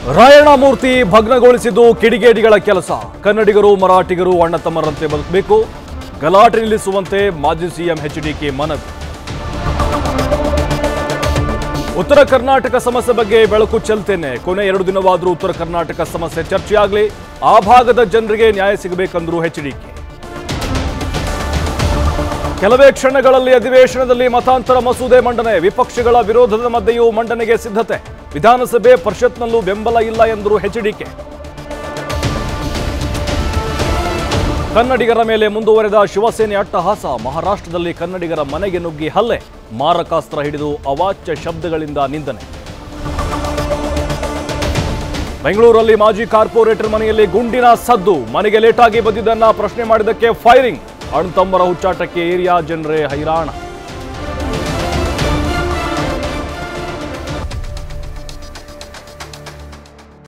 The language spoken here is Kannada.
ರಾಯಣ್ಣ ಮೂರ್ತಿ ಭಗ್ನಗೊಳಿಸಿದ್ದು ಕಿಡಿಗೇಡಿಗಳ ಕೆಲಸ ಕನ್ನಡಿಗರು ಮರಾಠಿಗರು ಅಣ್ಣ ತಮ್ಮರಂತೆ ಬದುಕಬೇಕು ಗಲಾಟೆ ನಿಲ್ಲಿಸುವಂತೆ ಮಾಜಿ ಸಿಎಂ ಎಚ್ಡಿಕೆ ಮನವಿ ಉತ್ತರ ಕರ್ನಾಟಕ ಸಮಸ್ಯೆ ಬಗ್ಗೆ ಬೆಳಕು ಚೆಲ್ತೇನೆ ಕೊನೆ ಎರಡು ದಿನವಾದರೂ ಉತ್ತರ ಕರ್ನಾಟಕ ಸಮಸ್ಯೆ ಚರ್ಚೆಯಾಗಲಿ ಆ ಭಾಗದ ಜನರಿಗೆ ನ್ಯಾಯ ಸಿಗಬೇಕಂದ್ರು ಎಚ್ಡಿಕೆ ಕೆಲವೇ ಕ್ಷಣಗಳಲ್ಲಿ ಅಧಿವೇಶನದಲ್ಲಿ ಮತಾಂತರ ಮಸೂದೆ ಮಂಡನೆ ವಿಪಕ್ಷಗಳ ವಿರೋಧದ ಮಧ್ಯೆಯೂ ಮಂಡನೆಗೆ ಸಿದ್ಧತೆ ವಿಧಾನಸಭೆ ಪರಿಷತ್ನಲ್ಲೂ ಬೆಂಬಲ ಇಲ್ಲ ಎಂದರು ಎಚ್ಡಿಕೆ ಕನ್ನಡಿಗರ ಮೇಲೆ ಮುಂದುವರೆದ ಶಿವಸೇನೆ ಅಟ್ಟಹಾಸ ಮಹಾರಾಷ್ಟ್ರದಲ್ಲಿ ಕನ್ನಡಿಗರ ಮನೆಗೆ ನುಗ್ಗಿ ಹಲ್ಲೆ ಮಾರಕಾಸ್ತ್ರ ಹಿಡಿದು ಅವಾಚ್ಯ ಶಬ್ದಗಳಿಂದ ನಿಂದನೆ ಬೆಂಗಳೂರಲ್ಲಿ ಮಾಜಿ ಕಾರ್ಪೊರೇಟರ್ ಮನೆಯಲ್ಲಿ ಗುಂಡಿನ ಸದ್ದು ಮನೆಗೆ ಲೇಟಾಗಿ ಬಂದಿದ್ದನ್ನ ಪ್ರಶ್ನೆ ಮಾಡಿದ್ದಕ್ಕೆ ಫೈರಿಂಗ್ ಅಣ್ತಮ್ಮರ ಹುಚ್ಚಾಟಕ್ಕೆ ಏರಿಯಾ ಜನರೇ ಹೈರಾಣ